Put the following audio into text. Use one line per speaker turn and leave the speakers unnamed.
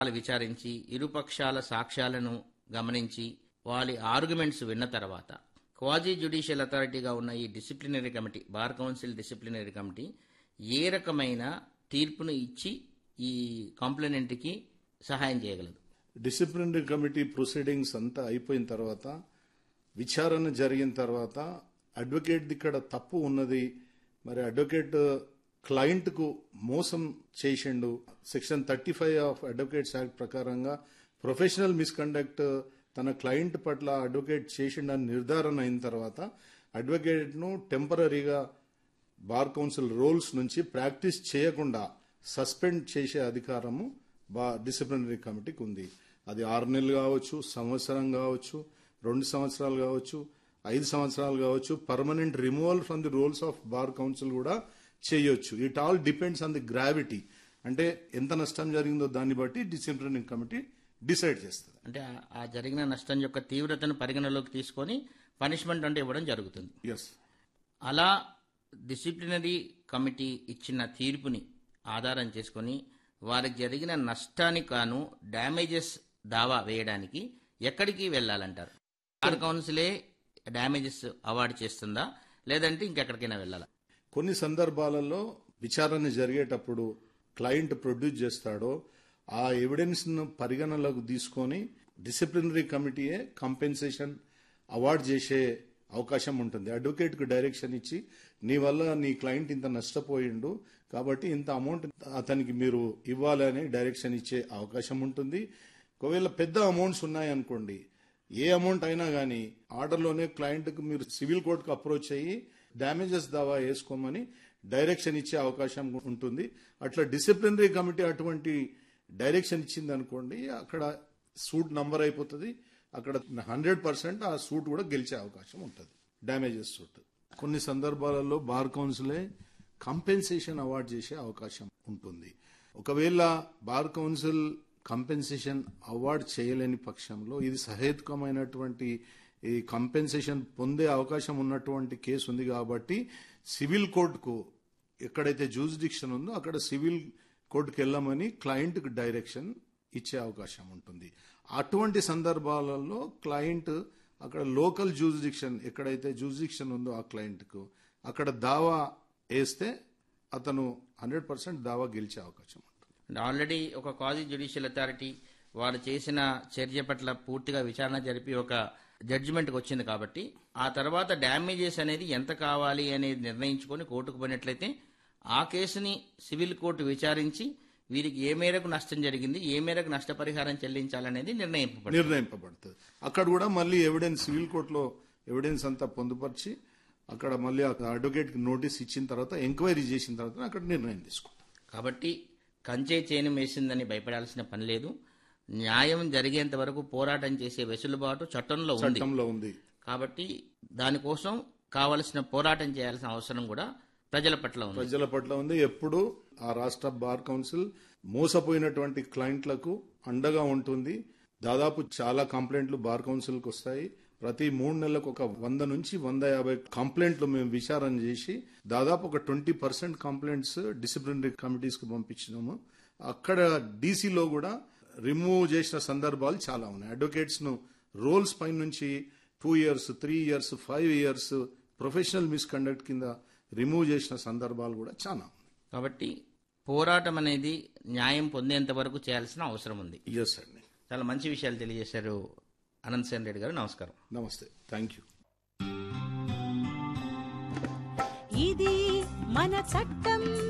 వాళ్ళు విచారించి ఇరుపక్షాల సాక్ష్యాలను గమనించి వాళ్ళ ఆర్గ్యుమెంట్స్ విన్న తర్వాత క్వాజీ జ్యుడిషియల్ అథారిటీగా ఉన్న ఈ disciplinary committee bar council disciplinary committee ఏ రకమైన తీర్పును ఇచ్చి ఈ కాంప్లైనెంట్కి సహాయం చేయగలదు
డిసిప్లినరీ కమిటీ ప్రొసీడింగ్స్ అంతా అయిపోయిన తర్వాత విచారణ జరిగిన తర్వాత అడ్వకేట్ ఇక్కడ తప్పు ఉన్నది మరి అడ్వకేట్ క్లయింట్ కు మోసం చేసిండు section thirty five of advocates act ప్రకారంగా ప్రొఫెషనల్ మిస్కండక్ట్ తన క్లయింట్ పట్ల అడ్వకేట్ చేసిండని నిర్ధారణ అయిన తర్వాత అడ్వకేట్ ను టెంపరీగా బార్ కౌన్సిల్ రోల్స్ నుంచి ప్రాక్టీస్ చేయకుండా సస్పెండ్ చేసే అధికారము బా డిసిప్లినరీ కమిటీకి ఉంది అది ఆరు నెలలు కావచ్చు సంవత్సరం కావచ్చు రెండు సంవత్సరాలు కావచ్చు ఐదు సంవత్సరాలు కావచ్చు permanent removal from the rolls of bar council కూడా చేయొచ్చు it all depends on the gravity అంటే ఎంత నష్టం జరిగిందో దాన్ని బట్టి డిసిప్లినరీ కమిటీ డిసైడ్ చేస్తుంది
అంటే ఆ- ఆ జరిగిన నష్టం యొక్క తీవ్రతను పరిగణలోకి తీసుకొని పనిష్మెంట్ అంటే ఇవ్వడం జరుగుతుంది
ఎస్
అలా డిసిప్లినరీ కమిటీ ఇచ్చిన తీర్పుని ఆధారం చేసుకొని వారికి జరిగిన నష్టానికి కాను డ్యామేజెస్ దావా వేయడానికి ఎక్కడికి వెళ్ళాలంటారు బార్ కౌన్సిలే డ్యామేజెస్ అవార్డు చేస్తుందా లేదంటే ఇంకెక్కడికైనా వెళ్ళాలా
కొన్ని సందర్భాలలో విచారణ జరిగేటప్పుడు క్లయింట్ ప్రొడ్యూస్ చేస్తాడో ఆ ఎవిడెన్స్ ను పరిగణలోకి తీసుకొని డిసిప్లినరీ కమిటీయే కంపెన్సేషన్ అవార్డ్ చేసే అవకాశం ఉంటుంది అడ్వకేట్ కు డైరెక్షన్ ఇచ్చి నీ వల్ల నీ క్లయింట్ ఇంత నష్టపోయిండు కాబట్టి ఇంత అమౌంట్ అతనికి మీరు ఇవ్వాలని డైరెక్షన్ ఇచ్చే అవకాశం ఉంటుంది ఒకవేళ పెద్ద అమౌంట్స్ ఉన్నాయనుకోండి ఏ అమౌంట్ అయినా కానీ ఆర్డర్లోనే క్లయింట్కు మీరు సివిల్ కోర్టుకు అప్రోచ్ అయ్యి డ్యామేజెస్ దావా వేసుకోమని డైరెక్షన్ ఇచ్చే అవకాశం ఉంటుంది అట్లా డిసిప్లినరీ కమిటీ అటువంటి డైరెక్షన్ ఇచ్చింది అనుకోండి అక్కడ సూట్ నంబర్ అయిపోతుంది అక్కడ హండ్రెడ్ పర్సెంట్ ఆ సూట్ కూడా గెలిచే అవకాశం ఉంటుంది డ్యామేజెస్ సూట్ కొన్ని సందర్భాలలో బార్ కౌన్సిలే కంపెన్సేషన్ అవార్డ్ చేసే అవకాశం ఉంటుంది ఒకవేళ బార్ కౌన్సిల్ కంపెన్సేషన్ అవార్డ్ చేయలేని పక్షంలో ఇది సహేతుకమైనటువంటి ఈ కంపెన్సేషన్ పొందే అవకాశం ఉన్నటువంటి కేసు ఉంది కాబట్టి సివిల్ కోర్టుకు ఎక్కడైతే జూరిస్డిక్షన్ ఉందో అక్కడ సివిల్ కోర్టుకు వెళ్ళమని క్లయింట్కి డైరెక్షన్ ఇచ్చే అవకాశం ఉంటుంది అటువంటి సందర్భాలలో క్లయింట్ అక్కడ లోకల్ జూరిస్డిక్షన్ ఎక్కడైతే జూరిస్డిక్షన్ ఉందో ఆ క్లయింట్కు అక్కడ దావా వేస్తే అతను హండ్రెడ్ పర్సెంట్ దావా గెలిచే అవకాశం ఉంటుంది
అంటే ఆల్రెడీ ఒక క్వాజీ జ్యుడిషియల్ అథారిటీ వారు చేసిన చర్య పట్ల పూర్తిగా విచారణ జరిపి ఒక జడ్జిమెంట్కి వచ్చింది కాబట్టి ఆ తర్వాత డ్యామేజెస్ అనేది ఎంత కావాలి అనేది నిర్ణయించుకొని కోర్టుకు పోయినట్లయితే ఆ కేసుని సివిల్ కోర్టు విచారించి వీరికి ఏ మేరకు నష్టం జరిగింది ఏ మేరకు నష్టపరిహారం చెల్లించాలనేది నిర్ణయింపబడింది
నిర్ణయింపబడుతుంది అక్కడ కూడా మళ్ళీ ఎవిడెన్స్ సివిల్ కోర్టులో ఎవిడెన్స్ అంతా పొందుపరిచి అక్కడ మళ్ళీ అడ్వకేట్ కి నోటీస్ ఇచ్చిన తర్వాత ఎంక్వైరీ చేసిన తర్వాత అక్కడ నిర్ణయం తీసుకుంటాం
కాబట్టి కంచే చేను వేసిందని భయపడాల్సిన పని లేదు న్యాయం జరిగేంత వరకు పోరాటం చేసే వెసులుబాటు చట్టంలో ఉంది
చట్టంలో ఉంది
కాబట్టి దానికోసం కావలసిన పోరాటం చేయాల్సిన అవసరం కూడా ప్రజల పట్ల ఉంది
ప్రజల పట్ల ఉంది ఎప్పుడు ఆ రాష్ట్ర బార్ కౌన్సిల్ మోసపోయినటువంటి క్లయింట్లకు అండగా ఉంటుంది దాదాపు చాలా కంప్లైంట్లు బార్ కౌన్సిల్కి వస్తాయి ప్రతి మూడు నెలలకు ఒక వంద నుంచి వంద యాభై కంప్లైంట్లు మేము విచారణ చేసి దాదాపు ఒక twenty percent complaints disciplinary committees కు పంపించినాము అక్కడ డీసీలో కూడా రిమూవ్ చేసిన సందర్భాలు చాలా ఉన్నాయి అడ్వకేట్స్ ను రోల్స్ పై నుంచి two years three years five years professional misconduct కింద రిమూవ్ చేసిన సందర్భాలు కూడా చాలా ఉన్నాయి
కాబట్టి పోరాటం అనేది న్యాయం పొందేంత వరకు చేయాల్సిన అవసరం ఉంది
ఎస్ అండి
చాలా మంచి విషయాలు తెలియజేశారు అనంత్ సేన్ రెడ్డి గారు నమస్కారం
నమస్తే థ్యాంక్ యూ
ఇది మన చట్టం